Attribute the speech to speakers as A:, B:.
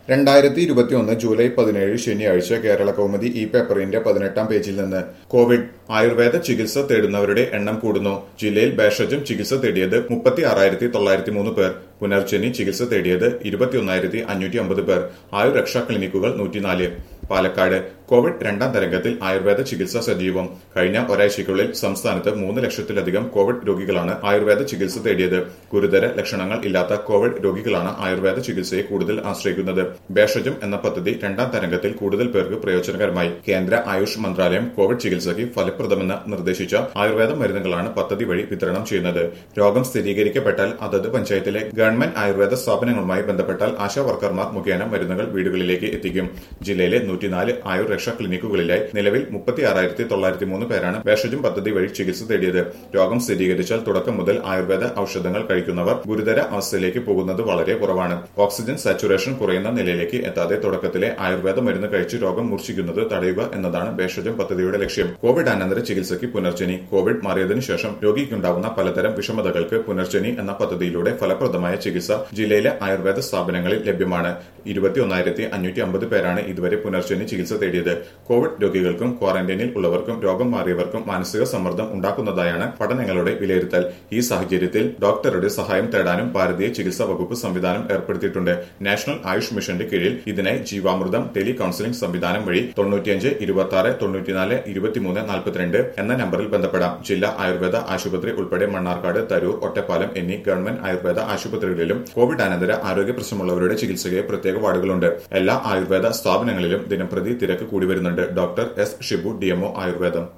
A: രണ്ടായിരത്തി ഇരുപത്തിയൊന്ന് ജൂലൈ പതിനേഴ് ശനിയാഴ്ച കേരള കൗമുദി ഈ പേപ്പറിന്റെ പതിനെട്ടാം പേജിൽ നിന്ന് കോവിഡ് ആയുർവേദ ചികിത്സ തേടുന്നവരുടെ എണ്ണം കൂടുന്നു ജില്ലയിൽ ഭേഷജം ചികിത്സ തേടിയത് മുപ്പത്തി ആറായിരത്തി തൊള്ളായിരത്തി മൂന്ന് പേർ പുനർജനി ചികിത്സ തേടിയത് ഇരുപത്തിയൊന്നായിരത്തി അഞ്ഞൂറ്റി അമ്പത് പേർ ആയുർരക്ഷാ ക്ലിനിക്കുകൾ നൂറ്റിനാല് പാലക്കാട് കോവിഡ് രണ്ടാം തരംഗത്തിൽ ആയുർവേദ ചികിത്സ സജീവം കഴിഞ്ഞ ഒരാഴ്ചയ്ക്കുള്ളിൽ സംസ്ഥാനത്ത് മൂന്ന് ലക്ഷത്തിലധികം കോവിഡ് രോഗികളാണ് ആയുർവേദ ചികിത്സ തേടിയത് ഗുരുതര ലക്ഷണങ്ങൾ ഇല്ലാത്ത കോവിഡ് രോഗികളാണ് ആയുർവേദ ചികിത്സയെ കൂടുതൽ ആശ്രയിക്കുന്നത് ഭേഷജം എന്ന പദ്ധതി രണ്ടാം തരംഗത്തിൽ കൂടുതൽ പേർക്ക് പ്രയോജനകരമായി കേന്ദ്ര ആയുഷ് മന്ത്രാലയം കോവിഡ് ചികിത്സയ്ക്ക് ഫലപ്രദമെന്ന് നിർദ്ദേശിച്ച ആയുർവേദ മരുന്നുകളാണ് പദ്ധതി വഴി വിതരണം ചെയ്യുന്നത് രോഗം സ്ഥിരീകരിക്കപ്പെട്ടാൽ അതത് പഞ്ചായത്തിലെ ഗവൺമെന്റ് ആയുർവേദ സ്ഥാപനങ്ങളുമായി ബന്ധപ്പെട്ടാൽ ആശാ വർക്കർമാർ മുഖേന മരുന്നുകൾ വീടുകളിലേക്ക് എത്തിക്കും ജില്ലയിലെ നൂറ്റിനാല് ആയുർ രക്ഷാ ക്ലിനിക്കുകളിലായി നിലവിൽ മുപ്പത്തി ആറായിരത്തി തൊള്ളായിരത്തി മൂന്ന് പേരാണ് ഭേഷജം പദ്ധതി വഴി ചികിത്സ തേടിയത് രോഗം സ്ഥിരീകരിച്ചാൽ തുടക്കം മുതൽ ആയുർവേദ ഔഷധങ്ങൾ കഴിക്കുന്നവർ ഗുരുതര അവസ്ഥയിലേക്ക് പോകുന്നത് വളരെ കുറവാണ് ഓക്സിജൻ സാച്ചുറേഷൻ കുറയുന്ന നിലയിലേക്ക് എത്താതെ തുടക്കത്തിലെ ആയുർവേദ മരുന്ന് കഴിച്ച് രോഗം മൂർച്ഛിക്കുന്നത് തടയുക എന്നതാണ് ഭേഷജം പദ്ധതിയുടെ ലക്ഷ്യം കോവിഡ് അനന്തര ചികിത്സയ്ക്ക് പുനർജനി കോവിഡ് മാറിയതിനു ശേഷം രോഗിക്കുണ്ടാവുന്ന പലതരം വിഷമതകൾക്ക് പുനർജനി എന്ന പദ്ധതിയിലൂടെ ഫലപ്രദമായ ചികിത്സ ജില്ലയിലെ ആയുർവേദ സ്ഥാപനങ്ങളിൽ ലഭ്യമാണ് ഇരുപത്തിയൊന്നായിരത്തി അഞ്ഞൂറ്റി അമ്പത് പേരാണ് ഇതുവരെ പുനർജനി ചികിത്സ തേടിയത് കോവിഡ് രോഗികൾക്കും ക്വാറന്റൈനിൽ ഉള്ളവർക്കും രോഗം മാറിയവർക്കും മാനസിക സമ്മർദ്ദം ഉണ്ടാക്കുന്നതായാണ് പഠനങ്ങളുടെ വിലയിരുത്തൽ ഈ സാഹചര്യത്തിൽ ഡോക്ടറുടെ സഹായം തേടാനും ഭാരതീയ ചികിത്സാ വകുപ്പ് സംവിധാനം ഏർപ്പെടുത്തിയിട്ടുണ്ട് നാഷണൽ ആയുഷ് മിഷന്റെ കീഴിൽ ഇതിനായി ജീവാമൃതം ടെലി കൌൺസിലിംഗ് സംവിധാനം വഴി തൊണ്ണൂറ്റിയഞ്ച് ഇരുപത്തി ആറ് തൊണ്ണൂറ്റിനാല് ഇരുപത്തിമൂന്ന് നാൽപ്പത്തിരണ്ട് എന്ന നമ്പറിൽ ബന്ധപ്പെടാം ജില്ലാ ആയുർവേദ ആശുപത്രി ഉൾപ്പെടെ മണ്ണാർക്കാട് തരൂർ ഒറ്റപ്പാലം എന്നീ ഗവൺമെന്റ് ആയുർവേദ ആശുപത്രികളിലും കോവിഡ് അനന്തര ആരോഗ്യ പ്രശ്നമുള്ളവരുടെ ചികിത്സയ്ക്ക് പ്രത്യേക വാർഡുകളുണ്ട് എല്ലാ ആയുർവേദ സ്ഥാപനങ്ങളിലും ദിനംപ്രതി തിരക്ക് കൂടി വരുന്നുണ്ട് ഡോക്ടർ എസ് ഷിബു ഡിഎംഒ ആയുർവേദം